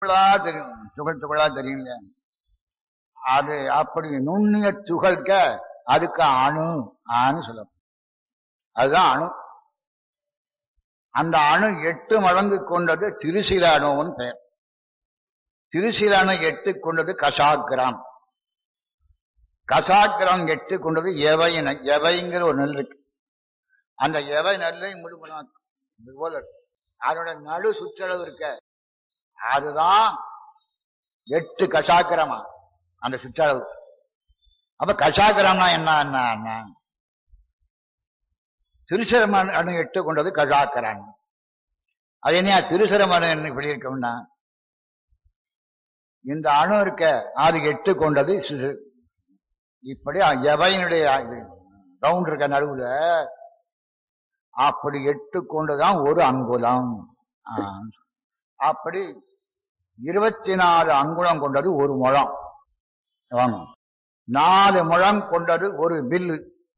துகளா தெரியும் துகள் துகளா தெரியுங்க அது அப்படி நுண்ணிய துகள்க அதுக்கு அணு ஆன்னு சொல்லணும் அதுதான் அணு அந்த அணு எட்டு மடங்கு கொண்டது திருசில அணுன்னு பெயர் திருசில அணு எட்டு கொண்டது கசாகிராம் கசாகிராம் எட்டு கொண்டது எவை எவைங்கிற ஒரு நெல் இருக்கு அந்த எவை நெல்லை முழுவதும் இது போல இருக்கு. அதோட நடு சுற்றளவு இருக்க அதுதான் எட்டு கசாக்கிரமா அந்த சுற்றளவு அப்ப கசாக்கிரம்னா என்ன என்ன என்ன திருசிரமன் அணு எட்டு கொண்டது கசாக்கிரம் அது என்ன திருசிரமன் இப்படி இருக்கும்னா இந்த அணு இருக்க அது எட்டு கொண்டது சிசு இப்படி எவையினுடைய இது ரவுண்ட் இருக்க நடுவுல அப்படி எட்டு கொண்டுதான் ஒரு அங்குலம் ஆ. அப்படி இருபத்தி நாலு அங்குலம் கொண்டது ஒரு முழம் வாங்க. நாலு முழம் கொண்டது ஒரு வில்லு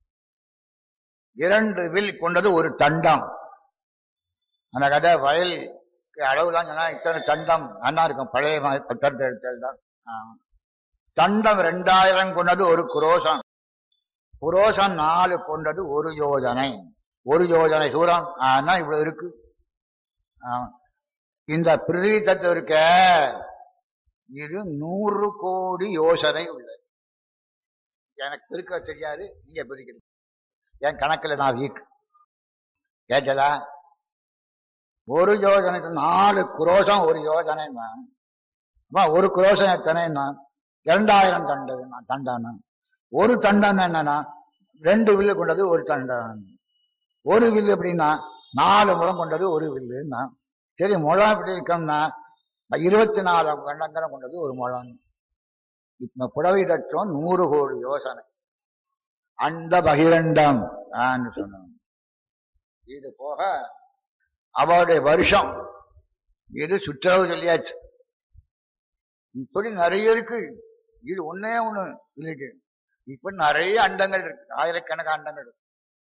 இரண்டு வில் கொண்டது ஒரு தண்டம் அந்த கதை வயல் அளவுலாம் சொன்னா இத்தனை தண்டம் நல்லா இருக்கும் பழைய பட்டத்தை எடுத்ததுதான் ஆ. தண்டம் ரெண்டாயிரம் கொண்டது ஒரு குரோசம் குரோசம் நாலு கொண்டது ஒரு யோஜனை ஒரு யோஜனை தூரம் ஆனா இவ்வளவு இருக்கு ஆ. இந்த பிருத்திவி தத்துவம் இருக்க இது நூறு கோடி யோசனை உள்ளது எனக்கு பிரிக்க தெரியாது நீங்க பிரிக்கணும் என் கணக்குல நான் வீக் கேட்டதா ஒரு யோஜனைக்கு நாலு குரோசம் ஒரு யோஜனை ஒரு குரோசம் எத்தனைன்னா இரண்டாயிரம் தண்டு தண்டான ஒரு தண்டம் என்னன்னா ரெண்டு வில்லு கொண்டது ஒரு தண்டம் ஒரு வில்லு எப்படின்னா நாலு முழம் கொண்டது ஒரு வில்லுன்னா சரி முழம் எப்படி இருக்கோம்னா இருபத்தி நாலு கண்டங்கரம் கொண்டது ஒரு முழம் இப்ப புடவை தட்டம் நூறு கோடி யோசனை அண்ட பகிரண்டம் ஆன்னு சொன்னாங்க இது போக அவருடைய வருஷம் இது சுற்றளவு சொல்லியாச்சு இப்படி நிறைய இருக்கு இது ஒன்னே ஒண்ணு இல்லைட்டு இப்ப நிறைய அண்டங்கள் இருக்கு ஆயிரக்கணக்கான அண்டங்கள் இருக்கு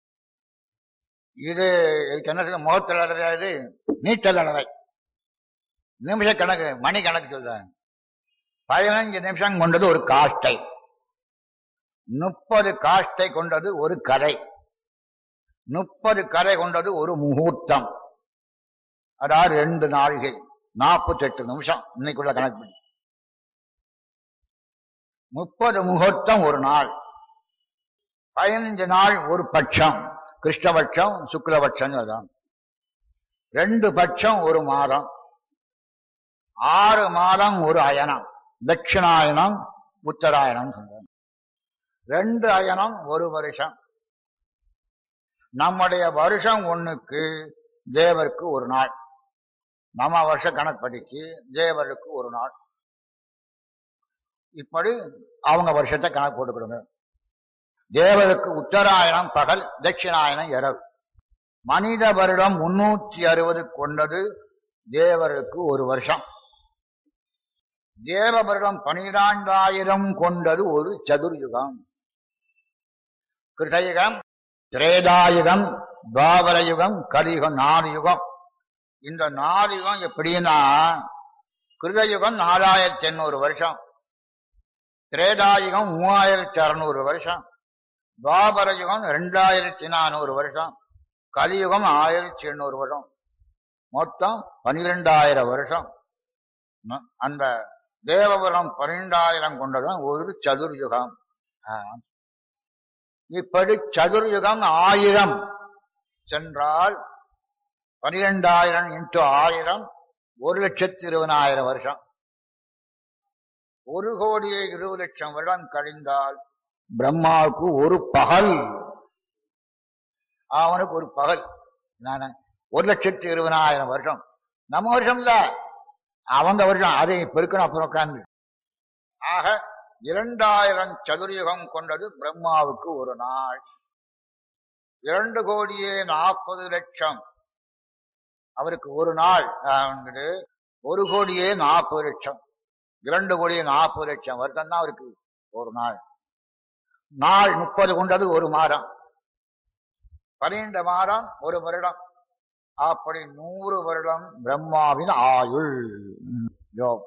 இது இதுக்கு என்ன சொல்ல முகத்தில் அளவை நீட்டல் அளவை நிமிஷ கணக்கு மணி கணக்கு சொல்றாங்க பதினஞ்சு நிமிஷம் கொண்டது ஒரு காஷ்டை முப்பது காஷ்டை கொண்டது ஒரு கரை முப்பது கரை கொண்டது ஒரு முகூர்த்தம் அதாவது ரெண்டு நாழிகை நாற்பத்தி எட்டு நிமிஷம் இன்னைக்குள்ள கணக்கு பண்ணி முப்பது முகூர்த்தம் ஒரு நாள் பதினஞ்சு நாள் ஒரு பட்சம் கிருஷ்ணபட்சம் சுக்லபட்சம் அதான் ரெண்டு பட்சம் ஒரு மாதம் ஆறு மாதம் ஒரு அயனம் தட்சிணாயனம் உத்தராயணம் சொல்றாங்க ரெண்டு அயனம் ஒரு வருஷம் நம்முடைய வருஷம் ஒண்ணுக்கு தேவருக்கு ஒரு நாள் நம்ம வருஷ கணக்குப்படிக்கு தேவருக்கு ஒரு நாள் இப்படி அவங்க வருஷத்தை கணக்கு போட்டுக்கிடுங்க தேவருக்கு உத்தராயணம் பகல் தட்சிணாயனம் இரவு மனித வருடம் முன்னூற்றி அறுபது கொண்டது தேவருக்கு ஒரு வருஷம் தேவ வருடம் பனிரெண்டாயிரம் கொண்டது ஒரு சதுர்யுகம் கிருதயுகம் திரேதாயுகம் துவாபர யுகம் கலியுகம் நாலு யுகம் இந்த நாலு யுகம் எப்படின்னா கிருதயுகம் நாலாயிரத்தி எண்ணூறு வருஷம் திரேதாயுகம் மூவாயிரத்தி அறுநூறு வருஷம் துவாபர யுகம் ரெண்டாயிரத்தி நானூறு வருஷம் கலியுகம் ஆயிரத்தி எண்ணூறு வருஷம் மொத்தம் பனிரெண்டாயிரம் வருஷம் அந்த தேவபுரம் பன்னிரெண்டாயிரம் கொண்டதான் ஒரு சதுர்யுகம் இப்படி சதுர்யுகம் ஆயிரம் சென்றால் பனிரெண்டாயிரம் இன்ட்டு ஆயிரம் ஒரு லட்சத்தி இருபதாயிரம் வருஷம் ஒரு கோடியே இருபது லட்சம் வருடம் கழிந்தால் பிரம்மாவுக்கு ஒரு பகல் அவனுக்கு ஒரு பகல் நான் ஒரு லட்சத்தி இருபதாயிரம் வருஷம் நம்ம வருஷம் இல்ல அவங்க வருஷம் அதை பெருக்கணும் அப்புறம் உட்கார்ந்து ஆக இரண்டாயிரம் சதுரயுகம் கொண்டது பிரம்மாவுக்கு ஒரு நாள் இரண்டு கோடியே நாற்பது லட்சம் அவருக்கு ஒரு நாள் வந்துட்டு ஒரு கோடியே நாற்பது லட்சம் இரண்டு கோடியே நாற்பது லட்சம் வருஷம் தான் அவருக்கு ஒரு நாள் நாள் முப்பது கொண்டது ஒரு மாதம் பன்னிரண்டு மாதம் ஒரு வருடம் அப்படி நூறு வருடம் பிரம்மாவின் ஆயுள் யோப்